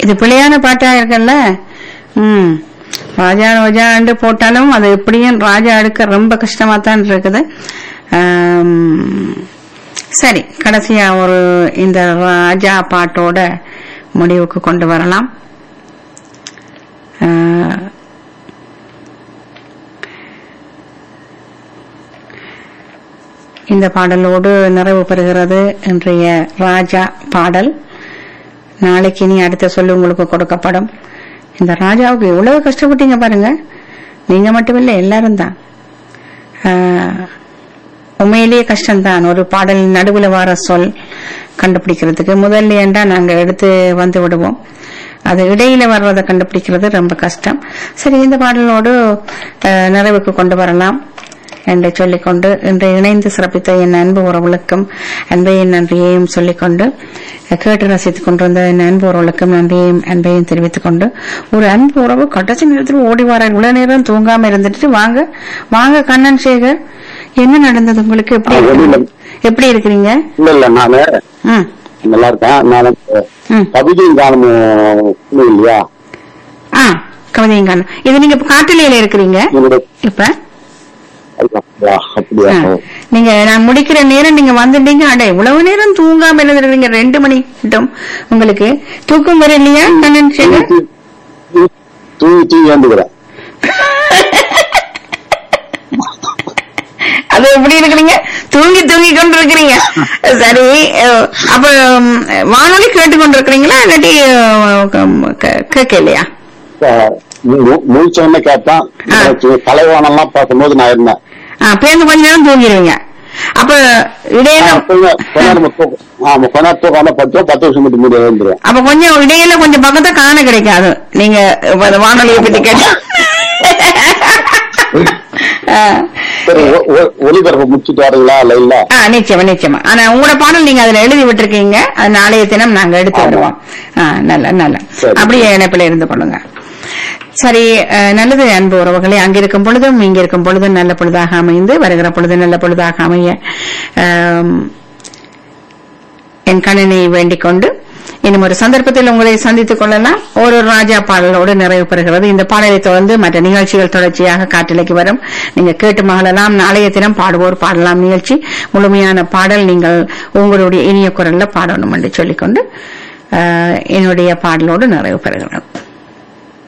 இது பிழையான பாட்டா இருக்குல்ல ம் ராஜா ரோஜாண்டு போட்டாலும் அது எப்படியும் ராஜா எடுக்க ரொம்ப கஷ்டமா தான் இருக்குது ஆம், சரி கடைசியா ஒரு இந்த ராஜா பாட்டோட முடிவுக்கு கொண்டு வரலாம் ஆ, இந்த பாடலோடு நிறைவு பெறுகிறது இன்றைய ராஜா பாடல் நாளைக்கு இனி அடுத்த சொல்லு உங்களுக்கு கொடுக்கப்படும் இந்த ராஜாவுக்கு எவ்வளவு கஷ்டப்பட்டீங்க பாருங்க நீங்க மட்டுமில்லை எல்லாரும் தான் ஆஹ், உண்மையிலேயே கஷ்டம்தான் ஒரு பாடல் நடுவுல வர சொல் கண்டுபிடிக்கிறதுக்கு முதல்ல ஏண்டா நாங்க எடுத்து வந்து விடுவோம் அது இடையில வர்றதை கண்டுபிடிக்கிறது ரொம்ப கஷ்டம் சரி இந்த பாடலோடு ஆஹ், நிறைவுக்கு கொண்டு வரலாம் என்று சொல்லிக்கொண்டு இன்று இணைந்து சிறப்பித்த என் அன்பு உறவுகளுக்கும் அன்பையும் நன்றியையும் சொல்லிக்கொண்டு கேட்டு ரசித்துக் கொண்டிருந்த என் அன்பு உறவுகளுக்கும் நன்றியையும் அன்பையும் தெரிவித்துக் கொண்டு ஒரு அன்பு உறவு கடைசி நேரத்தில் ஓடி வர இவ்வளவு நேரம் தூங்காம இருந்துட்டு வாங்க வாங்க கண்ணன் சேகர் என்ன நடந்தது உங்களுக்கு எப்படி ஆ, வெளியில. இருக்கு- எப்படி இருக்கிறீங்க இல்ல இல்ல நானு ம் நல்லா இருக்கேன் நான் ம் கவிதையும் காணும் இல்லையா ஆ கவிதையும் காணும் இது நீங்க இப்ப காட்டுலையில இருக்கிறீங்க என்னுடைய இப்ப அப்படியா, அப்படியா ஆ. நீங்க நான் முடிக்கிற நேரம் நீங்க வந்துட்டீங்க அட இவ்வளவு நேரம் தூங்காம இருந்துருவீங்க ரெண்டு மணி கிட்டும் உங்களுக்கு தூக்கம் வர இல்லையா கண்ணன் சேகர் தூங்கி தூங்கி- தூங்கி தூங்கி ஏந்துக்கிறேன் அது எப்படி இருக்கிறீங்க தூங்கி தூங்கி கொண்டு இருக்கிறீங்க சரி அஹ், அப்ப உம், வானொலி கேட்டு கொண்டு இருக்கிறீங்களா இல்லாட்டி கேட்கலையா முழிச்சவன கேட்டான் ஆ. கலைவானெல்லாம் பார்க்கும்போது நான் இருந்தேன் ஆ, பேருந்து கொஞ்ச நேரம் தூங்கிடுவீங்க அப்ப இடையில ஆ, கொஞ்சம் கொஞ்ச நேரம் தூக்கம் ஆமா கொஞ்ச நேரம் தூக்கம் வந்தா பத்து பத்து வருஷம் மட்டும் மூடி எழுந்துருவேன் அப்ப கொஞ்சம் இடையில கொஞ்சம் பக்கத்தை காண கிடைக்காது நீங்க அந்த வானொலியை பத்தி கேட்டா ஆ. சரி ஒ- ஒ- ஒளிபரப்பு முடிச்சுட்டு வரீங்களா இல்ல இல்ல ஆ நிச்சயமா நிச்சயமா ஆனா உங்களோட பாடல் நீங்க அதுல எழுதி விட்டுருக்கீங்க அது நாளைய தினம் நாங்க எடுத்து ஆமா. வருவோம் ஆ நல்ல நல்ல சரி. அப்படியே இணைப்பில் இருந்து கொள்ளுங்க சரி அஹ், நல்லது அன்பு உறவுகளே அங்கிருக்கும் பொழுதும் இங்க இருக்கும் பொழுதும் நல்ல பொழுதாக அமைந்து வருகிற பொழுது நல்ல பொழுதாக அமைய ஆம், என் கண்ணனை வேண்டிக் கொண்டு இன்னும் ஒரு சந்தர்ப்பத்தில் உங்களை சந்தித்துக் கொள்ளலாம் ஒரு ராஜா பாடலோடு நிறைவு பெறுகிறது இந்த பாடலை தொடர்ந்து மற்ற நிகழ்ச்சிகள் தொடர்ச்சியாக காட்டிலைக்கு வரும் நீங்க கேட்டு மகளலாம் நாளைய தினம் பாடுவோர் பாடலாம் நிகழ்ச்சி முழுமையான பாடல் நீங்கள் உங்களுடைய இனிய குரல்ல பாடணும் என்று சொல்லிக்கொண்டு அஹ், என்னுடைய பாடலோடு நிறைவு பெறுகிறது